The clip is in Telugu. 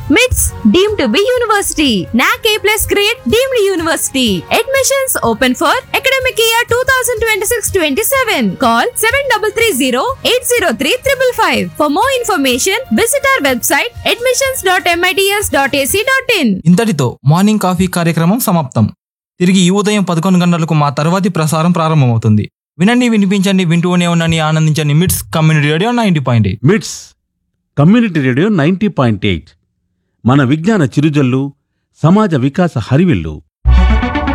మిట్స్ deem to be university NAAC A plus grade deemed university admissions open for academic year two thousand twenty six twenty seven call seven double three zero eight zero three triple five for more information visit our website admissions dot M I T S dot A C dot in ఇంతటితో మార్నింగ్ కాఫీ కార్యక్రమం సమాప్తం తిరిగి ఈ ఉదయం పదకొండు గంటలకు మా తర్వాతి ప్రసారం ప్రారంభమవుతుంది వినండి వినిపించండి వింటూనే ఉండండి ఆనందించండి MITS community radio ninety point MITS community radio ninety point eight మన విజ్ఞాన చిరుజల్లు సమాజ వికాస హరివిల్లు